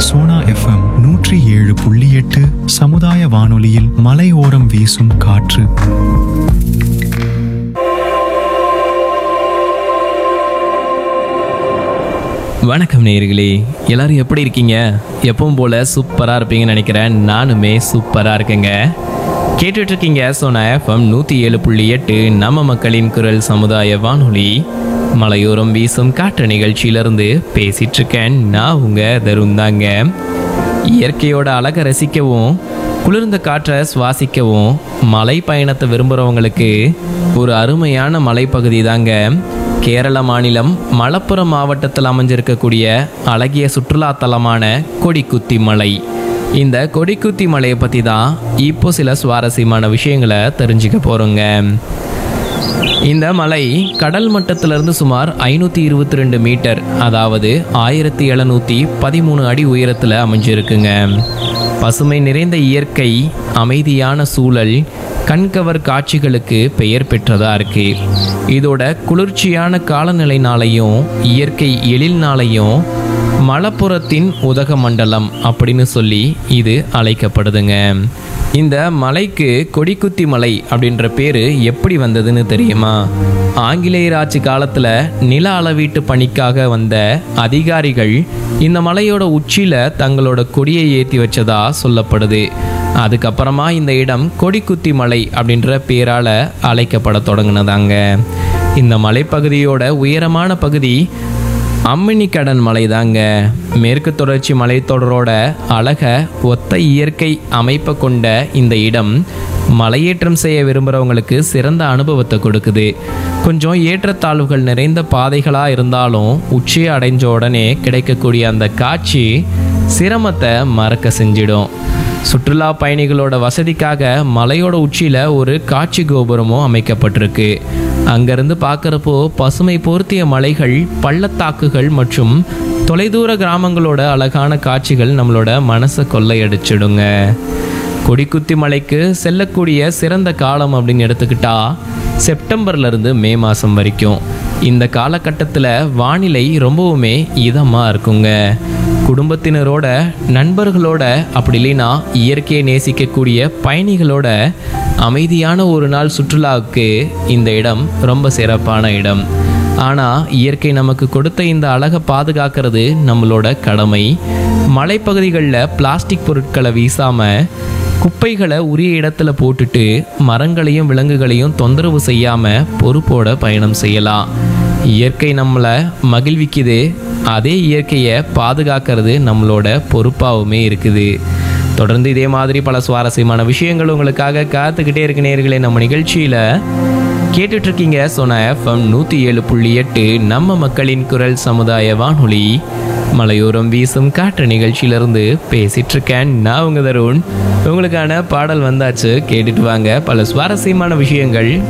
Sona FM நூற்றி ஏழு புள்ளி எட்டு சமுதாய வானொலியில் மலையோரம் வீசும் காற்று வணக்கம் நேயர்களே எல்லாரும் எப்படி இருக்கீங்க எப்பவும் போல சூப்பராக இருப்பீங்கன்னு நினைக்கிறேன் நானுமே சூப்பராக இருக்கேங்க கேட்டுட்டு இருக்கீங்க சோனா எஃப்எம் நூற்றி ஏழு புள்ளி எட்டு நம்ம மக்களின் குரல் சமுதாய வானொலி மலையோரம் வீசும் காற்று நிகழ்ச்சியிலிருந்து பேசிட்டு இருக்கேன் நான் உங்க தருண் தாங்க இயற்கையோட அழகை ரசிக்கவும் குளிர்ந்த காற்றை சுவாசிக்கவும் மலை பயணத்தை விரும்புகிறவங்களுக்கு ஒரு அருமையான மலைப்பகுதி தாங்க கேரள மாநிலம் மலப்புரம் மாவட்டத்தில் அமைஞ்சிருக்கக்கூடிய அழகிய சுற்றுலா தலமான கொடிக்குத்தி மலை இந்த கொடிக்குத்தி மலையை பற்றி தான் இப்போ சில சுவாரஸ்யமான விஷயங்களை தெரிஞ்சுக்க போகிறோங்க இந்த மலை கடல் மட்டத்திலிருந்து சுமார் ஐநூற்றி இருபத்தி ரெண்டு மீட்டர் அதாவது ஆயிரத்தி எழுநூற்றி பதிமூணு அடி உயரத்தில் அமைஞ்சிருக்குங்க பசுமை நிறைந்த இயற்கை அமைதியான சூழல் கண்கவர் காட்சிகளுக்கு பெயர் பெற்றதா இருக்கு இதோட குளிர்ச்சியான காலநிலைனாலையும் இயற்கை எழில்னாலையும் மலப்புறத்தின் உதகமண்டலம் அப்படின்னு சொல்லி இது அழைக்கப்படுதுங்க இந்த மலைக்கு கொடிக்குத்தி மலை அப்படின்ற பேரு எப்படி வந்ததுன்னு தெரியுமா ஆங்கிலேயர் ஆட்சி காலத்துல நில அளவீட்டு பணிக்காக வந்த அதிகாரிகள் இந்த மலையோட உச்சியில தங்களோட கொடியை ஏற்றி வச்சதா சொல்லப்படுது அதுக்கப்புறமா இந்த இடம் கொடிக்குத்தி மலை அப்படின்ற பேரால அழைக்கப்பட தொடங்கினதாங்க இந்த மலைப்பகுதியோட உயரமான பகுதி அம்மினிக்கடன் மலை தாங்க மேற்கு தொடர்ச்சி மலைத்தொடரோட அழக ஒத்த இயற்கை அமைப்பை கொண்ட இந்த இடம் மலையேற்றம் செய்ய விரும்புகிறவங்களுக்கு சிறந்த அனுபவத்தை கொடுக்குது கொஞ்சம் ஏற்றத்தாழ்வுகள் நிறைந்த பாதைகளாக இருந்தாலும் உச்சியை அடைஞ்ச உடனே கிடைக்கக்கூடிய அந்த காட்சி சிரமத்தை மறக்க செஞ்சிடும் சுற்றுலா பயணிகளோட வசதிக்காக மலையோட உச்சியில் ஒரு காட்சி கோபுரமும் அமைக்கப்பட்டிருக்கு அங்கேருந்து பார்க்குறப்போ பசுமை போர்த்திய மலைகள் பள்ளத்தாக்குகள் மற்றும் தொலைதூர கிராமங்களோட அழகான காட்சிகள் நம்மளோட மனசை கொள்ளையடிச்சிடுங்க கொடிக்குத்தி மலைக்கு செல்லக்கூடிய சிறந்த காலம் அப்படின்னு எடுத்துக்கிட்டா செப்டம்பர்ல இருந்து மே மாதம் வரைக்கும் இந்த காலகட்டத்தில் வானிலை ரொம்பவுமே இதமாக இருக்குங்க குடும்பத்தினரோட நண்பர்களோட அப்படி இல்லைன்னா இயற்கையை நேசிக்கக்கூடிய பயணிகளோட அமைதியான ஒரு நாள் சுற்றுலாவுக்கு இந்த இடம் ரொம்ப சிறப்பான இடம் ஆனால் இயற்கை நமக்கு கொடுத்த இந்த அழகை பாதுகாக்கிறது நம்மளோட கடமை மலைப்பகுதிகளில் பிளாஸ்டிக் பொருட்களை வீசாமல் குப்பைகளை உரிய இடத்துல போட்டுட்டு மரங்களையும் விலங்குகளையும் தொந்தரவு செய்யாமல் பொறுப்போட பயணம் செய்யலாம் இயற்கை நம்மளை மகிழ்விக்குது அதே இயற்கையை பாதுகாக்கிறது நம்மளோட பொறுப்பாகவுமே இருக்குது தொடர்ந்து இதே மாதிரி பல சுவாரஸ்யமான விஷயங்கள் உங்களுக்காக காத்துக்கிட்டே இருக்க நேர்களே நம்ம நிகழ்ச்சியில் கேட்டுட்டு இருக்கீங்க சொன்ன எஃப்எம் நூற்றி ஏழு புள்ளி எட்டு நம்ம மக்களின் குரல் சமுதாய வானொலி மலையோரம் வீசும் காற்று நிகழ்ச்சியிலிருந்து பேசிட்டு இருக்கேன் நான் உங்க தருண் உங்களுக்கான பாடல் வந்தாச்சு கேட்டுட்டு வாங்க பல சுவாரஸ்யமான விஷயங்கள்